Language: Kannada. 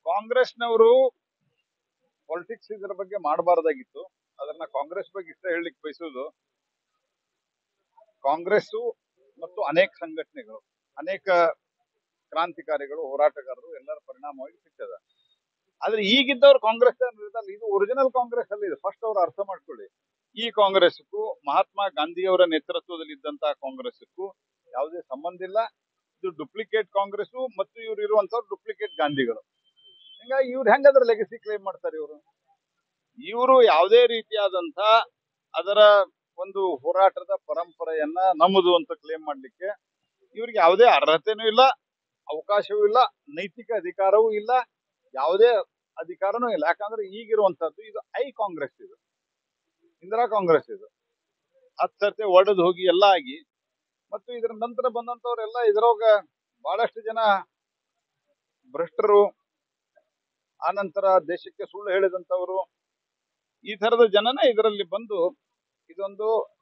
ಕಾಂಗ್ರೆಸ್ನವರು ಪಾಲಿಟಿಕ್ಸ್ ಇದರ ಬಗ್ಗೆ ಮಾಡಬಾರ್ದಾಗಿತ್ತು ಅದನ್ನ ಕಾಂಗ್ರೆಸ್ ಬಗ್ಗೆ ಇಷ್ಟ ಹೇಳಲಿಕ್ಕೆ ಬಯಸುದು ಕಾಂಗ್ರೆಸ್ಸು ಮತ್ತು ಅನೇಕ ಸಂಘಟನೆಗಳು ಅನೇಕ ಕ್ರಾಂತಿಕಾರಿಗಳು ಹೋರಾಟಗಾರರು ಎಲ್ಲರ ಪರಿಣಾಮವಾಗಿ ಸಿಗ್ತದ ಆದ್ರೆ ಈಗಿದ್ದವ್ರು ಕಾಂಗ್ರೆಸ್ ಇರಲ್ಲ ಇದು ಒರಿಜಿನಲ್ ಕಾಂಗ್ರೆಸ್ ಅಲ್ಲಿ ಇದೆ ಫಸ್ಟ್ ಅವ್ರು ಅರ್ಥ ಮಾಡ್ಕೊಳ್ಳಿ ಈ ಕಾಂಗ್ರೆಸ್ಗೂ ಮಹಾತ್ಮ ಗಾಂಧಿಯವರ ನೇತೃತ್ವದಲ್ಲಿ ಇದ್ದಂತಹ ಕಾಂಗ್ರೆಸ್ಗೂ ಯಾವುದೇ ಸಂಬಂಧ ಇಲ್ಲ ಇದು ಡುಪ್ಲಿಕೇಟ್ ಕಾಂಗ್ರೆಸ್ ಮತ್ತು ಇವ್ರು ಇರುವಂತವ್ರು ಡುಪ್ಲಿಕೇಟ್ ಗಾಂಧಿಗಳು ಹಿಂಗಾಗಿ ಇವ್ರು ಹೆಂಗದ್ರ ಲೆಗಸಿ ಕ್ಲೈಮ್ ಮಾಡ್ತಾರೆ ಇವರು ಇವರು ಯಾವುದೇ ರೀತಿಯಾದಂತ ಅದರ ಒಂದು ಹೋರಾಟದ ಪರಂಪರೆಯನ್ನ ನಮ್ಮದು ಅಂತ ಕ್ಲೇಮ್ ಮಾಡ್ಲಿಕ್ಕೆ ಇವ್ರಿಗೆ ಯಾವುದೇ ಅರ್ಹತೆನೂ ಇಲ್ಲ ಅವಕಾಶವೂ ಇಲ್ಲ ನೈತಿಕ ಅಧಿಕಾರವೂ ಇಲ್ಲ ಯಾವುದೇ ಅಧಿಕಾರನೂ ಇಲ್ಲ ಯಾಕಂದ್ರೆ ಈಗಿರುವಂತದ್ದು ಇದು ಐ ಕಾಂಗ್ರೆಸ್ ಇದು ಇಂದಿರಾ ಕಾಂಗ್ರೆಸ್ ಇದು ಹತ್ತು ಸರ್ತಿ ಒಡೆದು ಹೋಗಿ ಎಲ್ಲ ಆಗಿ ಮತ್ತು ಇದರ ನಂತರ ಬಂದಂತವ್ರೆಲ್ಲ ಇದರೊಳಗ ಬಹಳಷ್ಟು ಜನ ಭ್ರಷ್ಟರು ಆನಂತರ ದೇಶಕ್ಕೆ ಸುಳ್ಳು ಹೇಳಿದಂತವರು ಈ ತರದ ಜನನ ಇದರಲ್ಲಿ ಬಂದು ಇದೊಂದು